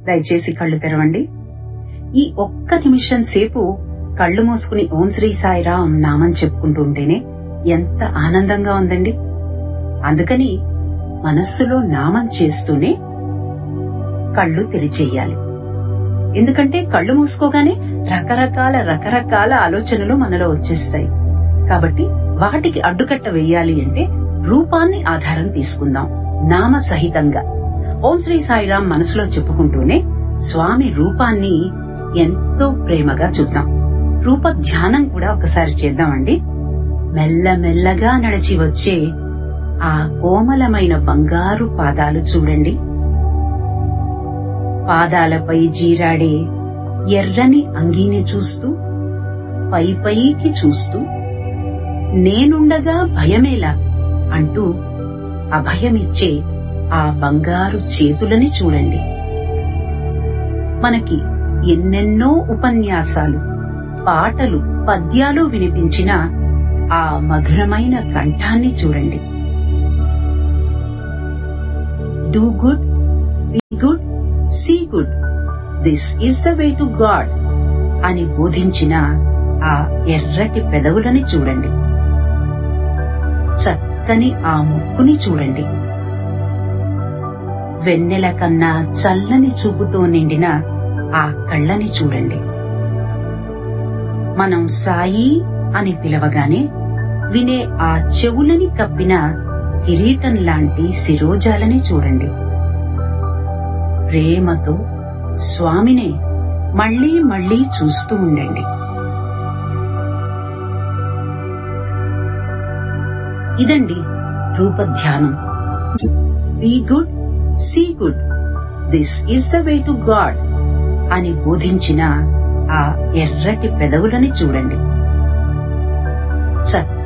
దయచేసి కళ్ళు తెరవండి ఈ ఒక్క నిమిషం సేపు కళ్ళు మూసుకుని ఓం శ్రీ సాయిరాం నామం చెప్పుకుంటూ ఉంటేనే ఎంత ఆనందంగా ఉందండి అందుకని మనస్సులో నామం చేస్తూనే కళ్ళు తెరిచేయాలి ఎందుకంటే కళ్ళు మూసుకోగానే రకరకాల రకరకాల ఆలోచనలు మనలో వచ్చేస్తాయి కాబట్టి వాటికి అడ్డుకట్ట వేయాలి అంటే రూపాన్ని ఆధారం తీసుకుందాం నామ సహితంగా ఓం శ్రీ సాయిరాం మనసులో చెప్పుకుంటూనే స్వామి రూపాన్ని ఎంతో ప్రేమగా చూద్దాం రూప ధ్యానం కూడా ఒకసారి చేద్దామండి మెల్లమెల్లగా నడిచి వచ్చే ఆ కోమలమైన బంగారు పాదాలు చూడండి పాదాలపై జీరాడే ఎర్రని అంగీని చూస్తూ పై పైకి చూస్తూ నేనుండగా భయమేలా అంటూ అభయమిచ్చే ఆ బంగారు చేతులని చూడండి మనకి ఎన్నెన్నో ఉపన్యాసాలు పాటలు పద్యాలు వినిపించిన ఆ మధురమైన కంఠాన్ని చూడండి do good be good see good this is the way to God అని బోధించిన ఆ ఎర్రటి పెదవులని చూడండి చక్కని ఆ ముక్కుని చూడండి వెన్నెల కన్నా చల్లని చూపుతో నిండిన ఆ కళ్ళని చూడండి మనం సాయి అని పిలవగానే వినే ఆ చెవులని కప్పిన కిరీటం లాంటి శిరోజాలని చూడండి ప్రేమతో స్వామినే మళ్లీ మళ్లీ చూస్తూ ఉండండి ఇదండి రూపధ్యానం be good see good this is the way to God అని బోధించిన ఆ ఎర్రటి పెదవులని చూడండి చక్క